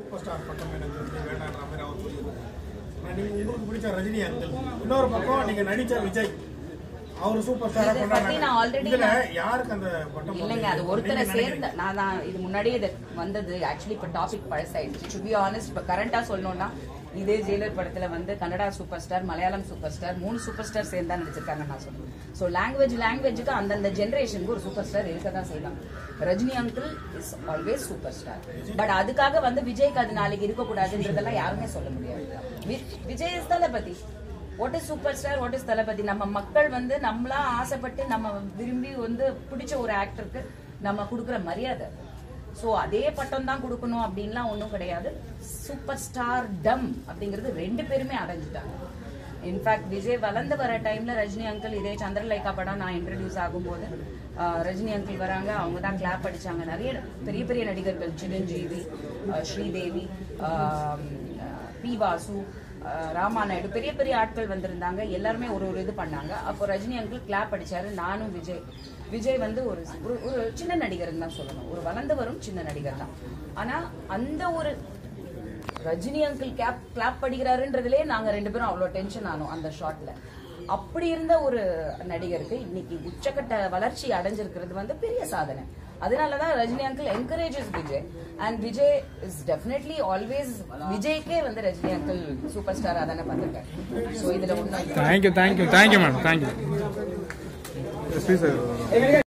Super star பட்டம் எனக்கு வந்து வேண்டான்ற மாதிரி அவர் சொல்லியிருக்காரு ஆனா நீங்க உங்களுக்கு பிடிச்ச ரஜினி அங்கிள் இன்னொரு பக்கம் நீங்க நடிச்ச விஜய் அவர் சூப்பர் ஸ்டாரா இதை பத்தி நான் கொண்டாடுறாங்க already இதுல நான்- யாருக்கு அந்த பட்டம் இல்லைங்க அது போடுறீங்க? ஒருத்தரை நீங்க நினைக்கிறீங்க? சேர்ந்த நான் தான் இது முன்னாடியே இது வந்தது ஆக்சுவலி இப்போ டாபிக் பழசாயிடுச்சு டு பி ஆனஸ்ட் இப்போ கரண்டா சொல்லணும்னா இதே ஜெயிலர் படத்துல வந்து Kannada super star Malayalam super star மூணு சூப்பர் ஸ்டார் சேர்ந்து தான் நடிச்சிருக்காங்க நான் சொல்லுவேன் ஸோ லாங்குவேஜ் லாங்குவேஜுக்கு அந்தந்த ஜென்ரேஷனுக்கு ஒரு சூப்பர் ஸ்டார் இருக்க தான் செய்யலாம் Rajini uncle is always super star but அதுக்காக வந்து விஜய்க்கு அது நாளைக்கு இருக்கக்கூடாதுன்றதெல்லாம் யாருமே சொல்ல முடியாது வி- Vijay is Thalapathy what is super star what is Thalapathy நம்ம மக்கள் வந்து நம்மளா ஆசைப்பட்டு நம்ம விரும்பி வந்து பிடிச்ச ஒரு ஆக்டருக்கு நம்ம கொடுக்குற மரியாதை ஸோ அதே பட்டம் தான் கொடுக்கணும் அப்படின்லாம் ஒன்றும் கிடையாது சூப்பர் ஸ்டார் டம் அப்படிங்கிறது ரெண்டு பேருமே அடைஞ்சிட்டாங்க இன்ஃபேக்ட் விஜய் வளர்ந்து வர டைம்ல ரஜினி அங்கிள் இதே சந்திரலேகா படம் நான் இன்ட்ரடியூஸ் ஆகும்போது ஆஹ், ரஜினி அங்கிள் வராங்க அவங்க தான் கிளாப் அடிச்சாங்க நிறைய பெரிய பெரிய நடிகர்கள் சிரஞ்சீவி ஆஹ், ஸ்ரீதேவி ஆஹ், பி வாசு ஆஹ், ராமா நாயுடு பெரிய பெரிய ஆட்கள் வந்திருந்தாங்க எல்லாருமே ஒரு ஒரு இது பண்ணாங்க அப்போ ரஜினி அங்கிள் கிளாப் அடிச்சாரு நானும் விஜய் விஜய் வந்து ஒரு ஒரு- ஒரு சின்ன நடிகர்னு தான் சொல்லணும் ஒரு வளர்ந்து வரும் சின்ன நடிகர் தான் ஆனா அந்த ஒரு ரஜினி அங்கிள் கேப் கிளாப் படிக்கிறாருன்றதுலே நாங்க ரெண்டு பேரும் அவ்வளோ டென்ஷன் ஆனோம் அந்த ஷாட்ல அப்படி இருந்த ஒரு நடிகருக்கு இன்னைக்கு உச்சக்கட்ட வளர்ச்சி அடைஞ்சிருக்கிறது வந்து பெரிய சாதனை அதனாலதான் Rajini uncle encourages Vijay and Vijay is definitely always விஜய்க்கே வந்து ரஜினி அங்கிள் சூப்பர் ஸ்டாரா தானே பார்த்துருக்காரு ஸோ இதுல ஒன்றும் thank you thank you thank you madam thank you SP sir